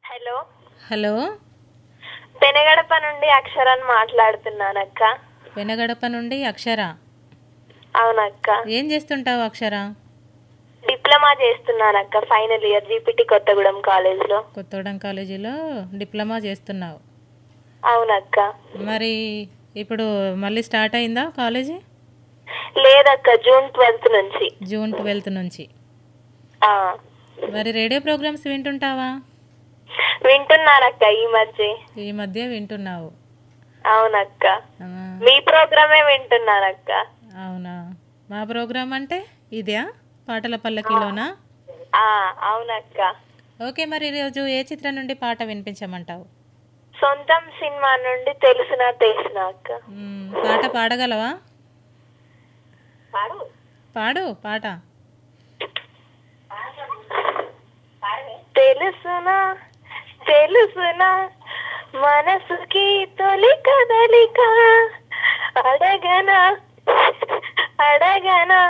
hello hello పెనగడప నుండి అక్షరాన్ని మాట్లాడుతున్నానక్క వెనగడప నుండి అక్షర అవునక్క ఏం చేస్తుంటావు అక్షర డిప్లొమా చేస్తున్నానక్క ఫైనల్ ఇయర్ జీపీటీ కొత్తగూడెం కాలేజ్లో కొత్తగూడెం కాలేజీలో డిప్లొమా చేస్తున్నావు అవునక్క మరి ఇప్పుడు మళ్ళీ స్టార్ట్ అయిందా కాలేజీ లేదక్క జూన్ ట్వెల్త్ నుంచి జూన్ ట్వెల్త్ నుంచి ఆ, మరి రేడియో ప్రోగ్రామ్స్ వింటుంటావా వింటున్నానక్క ఈ మధ్య ఈ మధ్య వింటున్నావు అవునక్క ఆ, మీ ప్రోగ్రామే వింటున్నానక్క అవునా మా ప్రోగ్రామ్ అంటే ఇదే పాటల పల్లకిలోనా ఆ, అవునక్క ఓకే మరి ఈరోజు ఏ చిత్రం నుండి పాట వినిపించమంటావు సొంతం సినిమా నుండి తెలిసిన తెలిసిన అక్క మ్మ్, పాట పాడగలవా పాడు పాట తెలుసునా తెలుసునా మనసుకి తొలి కదలిక అడగనా అడగనా